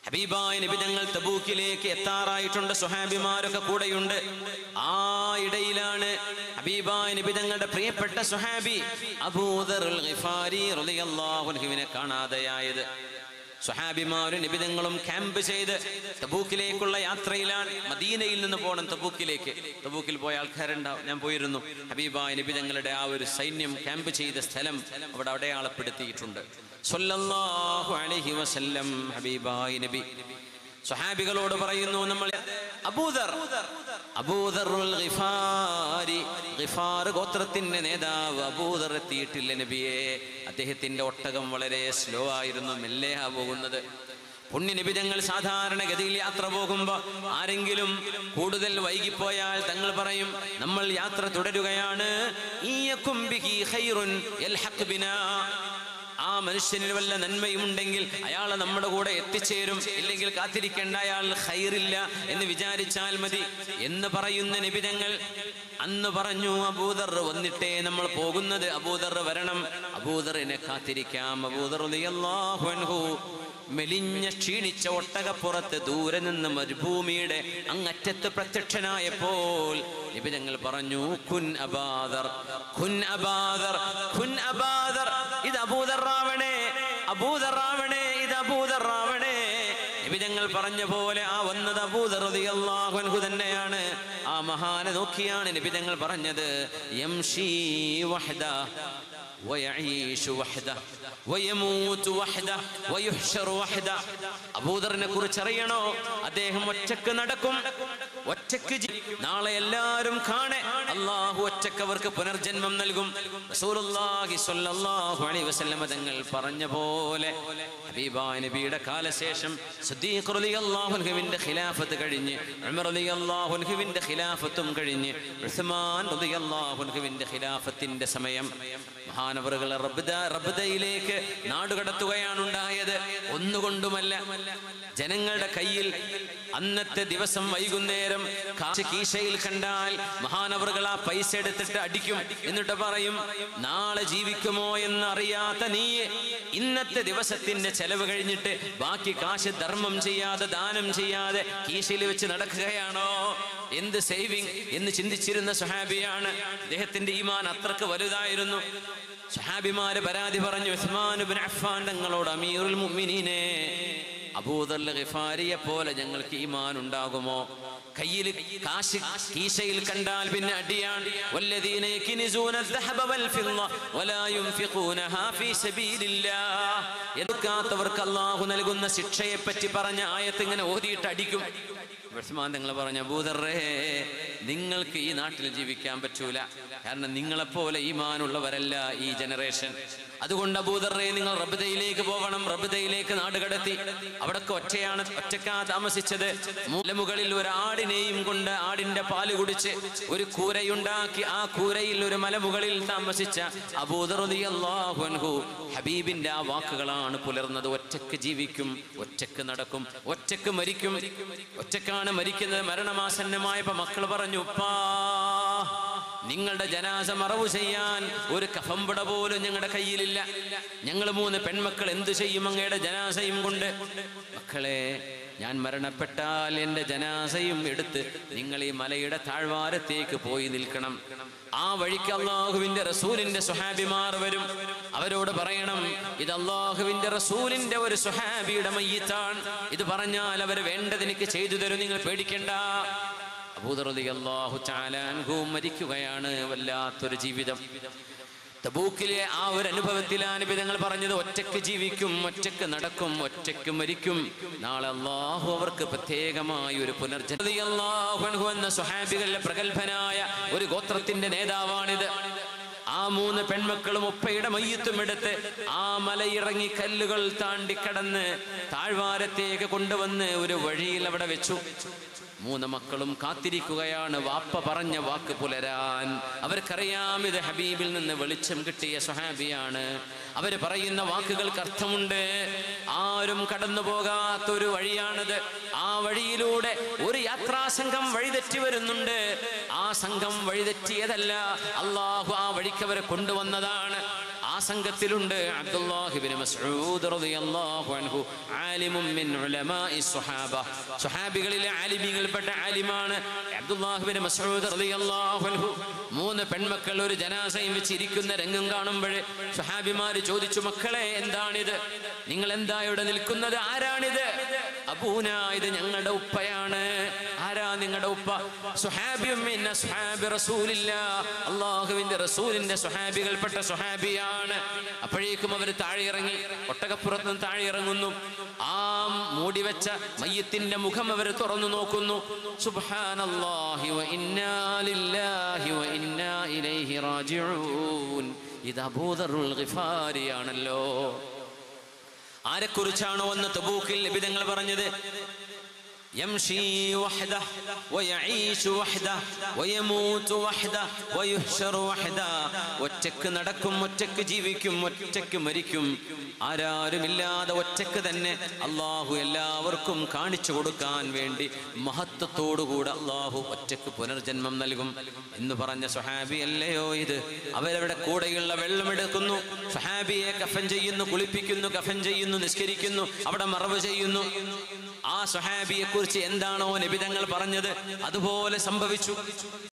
ഹബീബായ നബി തങ്ങൾ തബൂക്കിലേക്ക് എത്താറായിട്ടുണ്ട് സുഹാബിമാരൊക്കെ കൂടെയുണ്ട് ആ ഇടയിലാണ് ഹബീബായ നബി തങ്ങളുടെ പ്രിയപ്പെട്ട സുഹാബി അബൂദറുൽ ഗിഫാരി റളിയല്ലാഹു അൻഹുവിനെ കാണാതെയായത് സുഹാബിമാരും നിബിതങ്ങളും ക്യാമ്പ് ചെയ്ത് തബൂക്കിലേക്കുള്ള യാത്രയിലാണ് മദീനയിൽ നിന്ന് പോകണം തബൂക്കിലേക്ക് തബൂക്കിൽ പോയ ആൾക്കാരുണ്ടാവും ഞാൻ പോയിരുന്നു ഹബീബായ നിബിതങ്ങളുടെ ആ ഒരു സൈന്യം ക്യാമ്പ് ചെയ്ത സ്ഥലം അവിടെ അടയാളപ്പെടുത്തിയിട്ടുണ്ട് സ്വല്ലല്ലാഹു അലൈഹി വസല്ലം ഹബീബായ നബി സ്വഹാബികളോട് പറയുന്നു നമ്മൾ അബൂദർ അബൂദറുൽ ഗിഫാരി ഗിഫാർ ഗോത്രത്തിന്റെ നേതാവ് അബൂദർ എത്തിയിട്ടില്ല നബിയെ അദ്ദേഹത്തിന്റെ ഒട്ടകം വളരെ സ്ലോ ആയിരുന്നു മെല്ലെയാ പോകുന്നത് പുണ്യനിബിതങ്ങൾ സാധാരണഗതിയിൽ യാത്ര പോകുമ്പോ ആരെങ്കിലും കൂടുതൽ വൈകിപ്പോയാൽ തങ്ങൾ പറയും നമ്മൾ യാത്ര തുടരുകയാണ് ഈയക്കും ബിഹി ഖൈറുൻ യൽഹഖ് ബിനാ ആ മനുഷ്യനിൽ വല്ല നന്മയുമുണ്ടെങ്കിൽ അയാളെ നമ്മുടെ കൂടെ എത്തിച്ചേരും ഇല്ലെങ്കിൽ കാത്തിരിക്കേണ്ട അയാൾ ഹൈറില്ല എന്ന് വിചാരിച്ചാൽ മതി എന്ന് പറയുന്ന നിബിതങ്ങൾ അന്ന് പറഞ്ഞു അബൂദർ വന്നിട്ടേ നമ്മൾ പോകുന്നത് അബൂദർ വരണം അബൂദറിനെ കാത്തിരിക്കാം അബൂദർ റളിയല്ലാഹു അൻഹു മെലിഞ്ഞ ക്ഷീണിച്ച ഒട്ടകപ്പുറത്ത് ദൂരെ നിന്ന് മരുഭൂമിയുടെ അങ്ങറ്റത്ത് പ്രത്യക്ഷനായപ്പോൾ നിബിതങ്ങൾ പറഞ്ഞു കുൻ അബാദർ കുൻ അബാദർ കുൻ അബാദർ ഇത് അബൂദറാവണേ അബൂദറാവണേ ഇത് അബൂദറാവണേ നിബിതങ്ങൾ പറഞ്ഞ പോലെ ആ വന്നത് അബൂദർ റളിയല്ലാഹു അൻഹു തന്നെയാണ് ആ മഹാനെ നോക്കിയാണ് നിബിതങ്ങൾ പറഞ്ഞത് യംഷി വഹദ ويعيش وحده ويموت وحده ويحشر وحده അബൂദറിനെ കുറിച്ച് അറിയണോ അദ്ദേഹം ഒറ്റക്ക് നടക്കും ഒറ്റക്ക് ജീവിക്കും. നാളെ എല്ലാവരും കാണെ അള്ളാഹു ഒറ്റക്ക് അവർക്ക് പുനർജന്മം നൽകും റസൂലുള്ളാഹി സ്വല്ലല്ലാഹു അലൈഹി വസല്ലമ തങ്ങൾ പറഞ്ഞ പോലെ ഹബീബായ നബിയുടെ കാലശേഷം സിദ്ദീഖ് റളിയല്ലാഹു അൻഹുവിന്റെ ഖിലാഫത്ത് കഴിഞ്ഞ് ഉമർ റളിയല്ലാഹു അൻഹുവിന്റെ ഖിലാഫത്തും കഴിഞ്ഞ് ഉസ്മാൻ റളിയല്ലാഹു അൻഹുവിന്റെ ഖിലാഫത്തിന്റെ സമയം മഹാനവറുകൾ റബ്ദ റബ്ദയിലേക്ക് നാടുകടത്തുകയാണ് ഉണ്ടായത് ഒന്നുകൊണ്ടുമല്ല ജനങ്ങളുടെ കയ്യിൽ അന്നത്തെ ദിവസം വൈകുന്നേരം കാശ് കീശയിൽ കണ്ടാൽ മഹാനവറുകൾ ആ പൈസ എടുത്തിട്ട് അടിക്കും എന്നിട്ട് പറയും നാളെ ജീവിക്കുമോ എന്ന് അറിയാത്ത നീ ഇന്നത്തെ ദിവസത്തിന്റെ ചെലവ് കഴിഞ്ഞിട്ട് ബാക്കി കാശ് ധർമ്മം ചെയ്യാതെ ദാനം ചെയ്യാതെ കീശയിൽ വെച്ച് നടക്കുകയാണോ എന്ത് സേവിങ് എന്ന് ചിന്തിച്ചിരുന്ന സുഹാബിയാണ് അദ്ദേഹത്തിന്റെ ഈമാൻ അത്രക്ക് വലുതായിരുന്നു സുഹാബിമാര് പരാതി പറഞ്ഞു ഉസ്മാൻ ഇബ്നു അഫ്ഫാൻ തങ്ങളോട് അമീറുൽ മുഅ്മിനീനെ അബൂദർ ഗിഫാരിയെ പോലെ ഞങ്ങൾക്ക് ഈമാൻ ഉണ്ടാകുമോ കയ്യിൽ കാശ് കീശയിൽ കണ്ടാൽ പിന്നെ അടിയാൻ വല്ലദീന യക്നിസൂന الذهب والفضة ولا ينفقونها في سبيل الله എടുക്കാത്തവർക്ക് അല്ലാഹു നൽകുന്ന ശിക്ഷയെ പറ്റി പറഞ്ഞ ആയത്ത് ഇങ്ങനെ ഓതിയിട്ട് അടിക്കും ഉസ്മാൻ തങ്ങൾ പറഞ്ഞ അബൂദറേ നിങ്ങൾക്ക് ഈ നാട്ടിൽ ജീവിക്കാൻ പറ്റൂല കാരണം നിങ്ങളെപ്പോലെ ഈമാനുള്ളവരല്ല ഈ ജനറേഷൻ അതുകൊണ്ട് അബൂദറേ നിങ്ങൾ റബ്ദയിലേക്ക് പോകണം റബ്ദയിലേക്ക് നാട് കടത്തി അവിടൊക്കെ ഒറ്റയാണ് ഒറ്റക്കാ താമസിച്ചത് മുലമുകളിൽ ഒരു ആടിനെയും കൊണ്ട് ആടിന്റെ പാല് കുടിച്ച് ഒരു കൂരയുണ്ടാക്കി ആ കൂരയിൽ ഒരു മലമുകളിൽ താമസിച്ച അബൂദറുദിയല്ലാഹു അൻഹു ഹബീബിന്റെ ആ വാക്കുകളാണ് പുലർന്നത് ഒറ്റക്ക് ജീവിക്കും ഒറ്റക്ക് നടക്കും ഒറ്റക്ക് മരിക്കും ഒറ്റക്കാണ് മരിക്കുന്നത് മരണമാസന്നമായപ്പോ മക്കൾ പറഞ്ഞു ഉപ്പാ നിങ്ങളുടെ ജനാസ മറവ് ചെയ്യാൻ ഒരു കഫംപട പോലും ഞങ്ങളുടെ കയ്യിലില്ല ഞങ്ങൾ മൂന്ന് പെൺമക്കൾ എന്തു ചെയ്യും അങ്ങയുടെ ജനാസയും കൊണ്ട് മക്കളെ ഞാൻ മരണപ്പെട്ടാൽ എൻ്റെ ജനാസയും എടുത്ത് നിങ്ങൾ ഈ മലയുടെ താഴ്വാരത്തേക്ക് പോയി നിൽക്കണം ആ വഴിക്ക് അള്ളാഹുവിന്റെ റസൂലിന്റെ സുഹാബിമാർ വരും അവരോട് പറയണം ഇത് അള്ളാഹുവിന്റെ റസൂലിന്റെ ഒരു സുഹാബിയുടെ മയ്യത്താണ് ഇത് പറഞ്ഞാൽ അവർ വേണ്ടതെനിക്ക് ചെയ്തു തരും നിങ്ങൾ പേടിക്കണ്ട അബൂദറുദി അള്ളാഹു ചാലാൻഹും മരിക്കുകയാണ് വല്ലാത്തൊരു ജീവിതം തബൂക്കിലെ ആ ഒരു അനുഭവത്തിലാണ് വിധങ്ങൾ പറഞ്ഞത് ഒറ്റക്ക് ജീവിക്കും ഒറ്റക്ക് നടക്കും ഒറ്റക്ക് മരിക്കും നാളെ അള്ളാഹു അവർക്ക് പ്രത്യേകമായ ഒരു പുനർജന അള്ളാഹു അൻഹു എന്ന സുഹാബികളിലെ പ്രഗത്ഭനായ ഒരു ഗോത്രത്തിന്റെ നേതാവാണിത് ആ മൂന്ന് പെൺമക്കളും ഉപ്പയുടെ മയ്യത്തും എടുത്ത് ആ മലയിറങ്ങി കല്ലുകൾ താണ്ടി കടന്ന് താഴ്വാരത്തേക്ക് കൊണ്ടുവന്ന് ഒരു വഴിയിൽ അവിടെ വെച്ചു മൂന്ന് മക്കളും കാത്തിരിക്കുകയാണ് വാപ്പ പറഞ്ഞ വാക്ക് പുലരാൻ അവർക്കറിയാം ഇത് ഹബീബിൽ നിന്ന് വെളിച്ചം കിട്ടിയ സ്വഹാബിയാണ് അവർ പറയുന്ന വാക്കുകൾക്ക് അർത്ഥമുണ്ട് ആരും കടന്നു പോകാത്ത ഒരു വഴിയാണിത് ആ വഴിയിലൂടെ ഒരു യാത്രാസംഘം വഴിതെറ്റി വരുന്നുണ്ട് ആ സംഘം വഴിതെറ്റിയതല്ല അള്ളാഹു ആ വഴിക്ക് അവരെ കൊണ്ടുവന്നതാണ് ആ സംഘത്തിലുണ്ട് അബ്ദുല്ലാഹിബിൻ മസ്ഊദ് റളിയല്ലാഹു അൻഹു ആലിമും മിൻ ഉലമാഇ സ്വഹാബ സ്വഹാബികളിലെ ആലിമീങ്ങൾപ്പെട്ട ആലിമാണ് അബ്ദുല്ലാഹിബിൻ മസ്ഊദ് റളിയല്ലാഹു അൻഹു മൂന്ന് പെൺമക്കൾ ഒരു ജനാസയും വെച്ച് ഇരിക്കുന്ന രംഗം കാണുമ്പോഴേ സ്വഹാബിമാര് ചോദിച്ചു മക്കളെ എന്താണിത് നിങ്ങൾ എന്താ ഇവിടെ നിൽക്കുന്നത് ആരാണിത് അബൂന ഇത് ഞങ്ങളുടെ ഉപ്പയാണ് ആരാ നിങ്ങളുടെ ഉപ്പ സുഹാബിയും മിൻ അസ്ഹാബി റസൂലില്ലാ അള്ളാഹുവിന്റെ റസൂലിന്റെ സുഹാബികൾപ്പെട്ട സുഹാബിയാണ് അപ്പോഴേക്കും അവർ താഴെ ഇറങ്ങി ഒട്ടകപ്പുറത്ത് നിന്ന് താഴെ ഇറങ്ങുന്നു ആ മൂടി വെച്ച മയ്യത്തിന്റെ മുഖം അവർ തുറന്നു നോക്കുന്നു സുബ്ഹാനല്ലാഹി വ ഇന്നാ ലില്ലാഹി വ ഇന്നാ ഇലൈഹി റാജിഊൻ ഇത് അബൂദറുൽ ഗിഫാരിയാണല്ലോ ആരെക്കുറിച്ചാണോ അന്ന് തബൂക്കിൽ ലഭിതങ്ങൾ പറഞ്ഞത് يمشي وحده ويعيش وحده ويموت وحده ويحشر وحده ഒറ്റക്ക് നടക്കും ഒറ്റക്ക് ജീവിക്കും ഒറ്റക്ക് മരിക്കും ആരാരുമില്ലാതെ ഒറ്റക്ക് തന്നെ അള്ളാഹു എല്ലാവർക്കും കാണിച്ചു കൊടുക്കാൻ വേണ്ടി മഹത്വത്തോടുകൂടെ അള്ളാഹു ഒറ്റക്ക് പുനർജന്മം നൽകും എന്ന് പറഞ്ഞ സുഹാബി അല്ലയോ ഇത് അവരവിടെ കൂടെയുള്ള വെള്ളമെടുക്കുന്നു സുഹാബിയെ കഫൻ ചെയ്യുന്നു കുളിപ്പിക്കുന്നു കഫൻ ചെയ്യുന്നു നിസ്കരിക്കുന്നു അവിടെ മറവ് ചെയ്യുന്നു ആ സുഹാബിയെ കുറിച്ച് എന്താണോ നിബിതങ്ങൾ പറഞ്ഞത് അതുപോലെ സംഭവിച്ചു